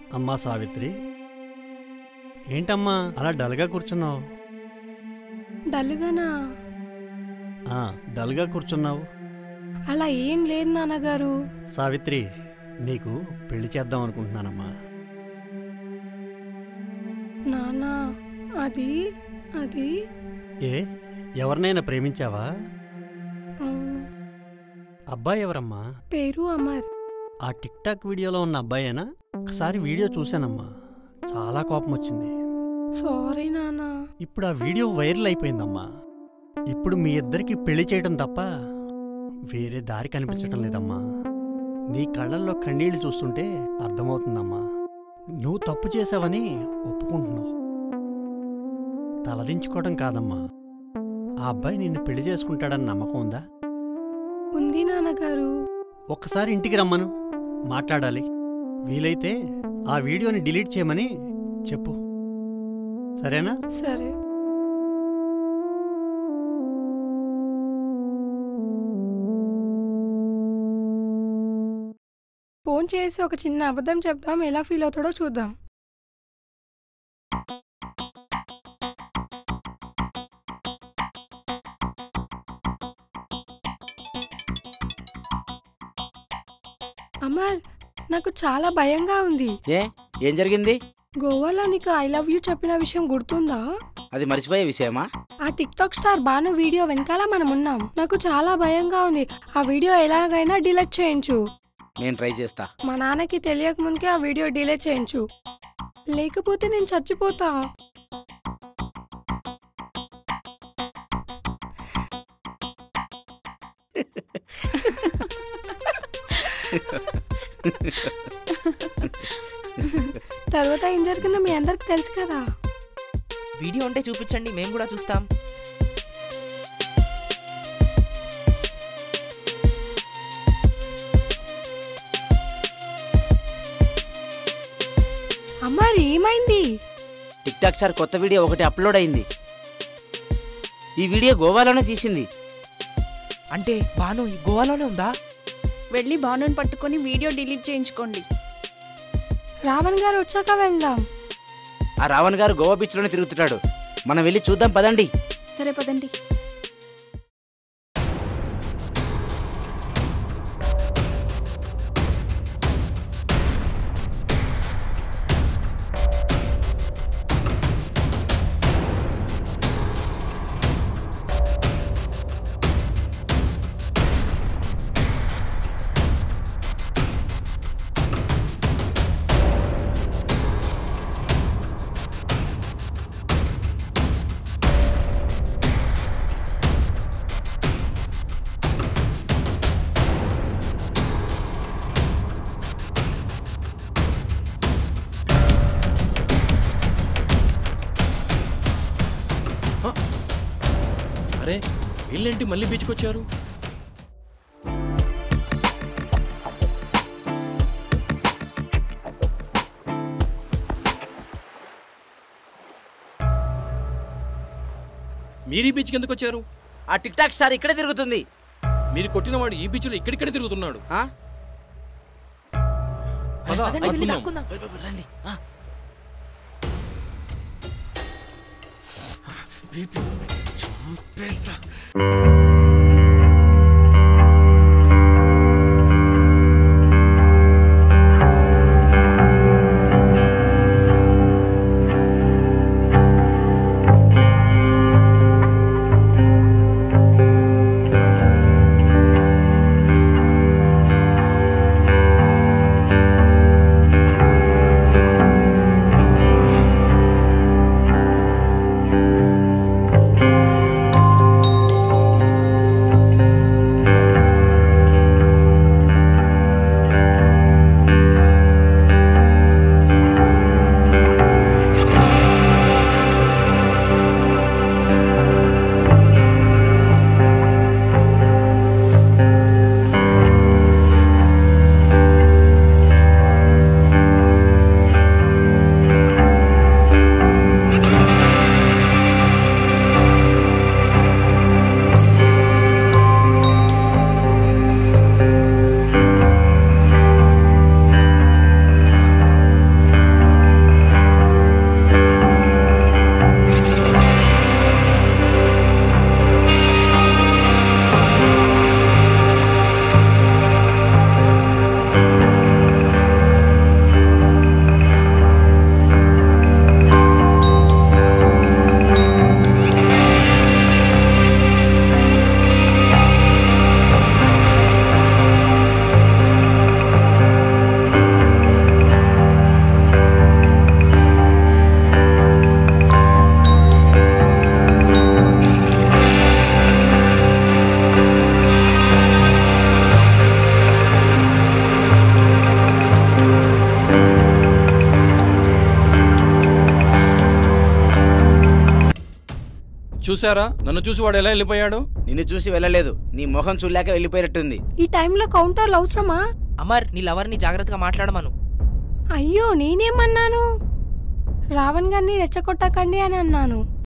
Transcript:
అమ్మా సావిత్రి ఏంటమ్మా అలా డల్గా కూర్చున్నావు డల్గానా ఆ, డల్గా కూర్చున్నావు అలా ఏం లేదు నాన్నగారు సావిత్రి నీకు పెళ్లి చేద్దాం అనుకుంటున్నానమ్మా నాన్న అది అది ఏ ఎవరినైనా ప్రేమించావా అవును. అబ్బాయి ఎవరమ్మా పేరు అమర్ ఆ టిక్ టాక్ వీడియోలో ఉన్న అబ్బాయేనా ఒకసారి వీడియో చూశానమ్మా చాలా కోపం వచ్చింది సారీ నాన్న ఇప్పుడు ఆ వీడియో వైరల్ అయిపోయిందమ్మా ఇప్పుడు మీ ఇద్దరికి పెళ్లి చేయడం తప్ప వేరే దారి కనిపించడం లేదమ్మా నీ కళ్ళల్లో కన్నీళ్లు చూస్తుంటే అర్థమవుతుందమ్మా నువ్వు తప్పు చేసావని ఒప్పుకుంటున్నావు తలదించుకోవడం కాదమ్మా ఆ అబ్బాయి నిన్ను పెళ్లి చేసుకుంటాడని నమ్మకం ఉందా ఉంది నాన్నగారు ఒక్కసారి ఇంటికి రమ్మను మాట్లాడాలి వీలైతే ఆ వీడియోని డిలీట్ చేయమని చెప్పు సరేనా సరే ఫోన్ చేసి ఒక చిన్న అబద్ధం చెప్దాం ఎలా ఫీల్ అవుతాడో చూద్దాం అమర్ నాకు చాలా భయంగా ఉంది ఏ ఏం జరిగింది గోవాలో నీకు ఐ లవ్ యూ చెప్పిన విషయం గుర్తుందా అది మర్చిపోయే విషయమా ఆ tik tok star Banu video వెనకాల మనం ఉన్నాం నాకు చాలా భయంగా ఉంది ఆ వీడియో ఎలాగైనా డిలీట్ చేయించు నేను ట్రై చేస్తా మా నాన్నకి తెలియక ముందుకే ఆ వీడియో డిలీట్ చేయించు లేకపోతే నేను చచ్చిపోతా తర్వాత ఏం జరిగిందో మీ అందరికి తెలుసు కదా వీడియో ఉంటే చూపించండి మేము కూడా చూస్తాం అమ్మారి ఏమైంది టిక్ టాక్ స్టార్ కొత్త వీడియో ఒకటి అప్లోడ్ అయింది ఈ వీడియో గోవాలోనే తీసింది అంటే బాను ఈ గోవాలోనే ఉందా వెళ్ళి బాణుని పట్టుకొని వీడియో డిలీట్ చేయించుకోండి రావణ్ గారు వచ్చాక వెళ్దాం ఆ రావణ్ గారు గోవా బీచ్లోనే తిరుగుతున్నాడు మనం వెళ్ళి చూద్దాం పదండి సరే పదండి అరే వీళ్ళేంటి మళ్ళీ బీచ్కి వచ్చారు మీరు ఈ బీచ్కి ఎందుకు వచ్చారు ఆ టిక్ టాక్ స్టార్ ఇక్కడే తిరుగుతుంది మీరు కొట్టినవాడు ఈ బీచ్లో ఇక్కడిక్కడే తిరుగుతున్నాడు ఆ? పద, పదండి, వెళ్ళి ఆడుకుందాం. దాక్కుందాం. రండి ఆ. చూసారా నన్ను చూసి వాడు ఎలా వెళ్ళిపోయాడు నిన్ను చూసి వెళ్ళలేదు నీ మొహం చూడలేక వెళ్ళిపోయినట్టుంది ఈ టైంలో కౌంటర్లు అవసరమా అమర్ నీ లవర్ని జాగ్రత్తగా మాట్లాడమను అయ్యో నేనేమన్నాను రావణ్ గారిని రెచ్చగొట్టకండి అని అన్నాను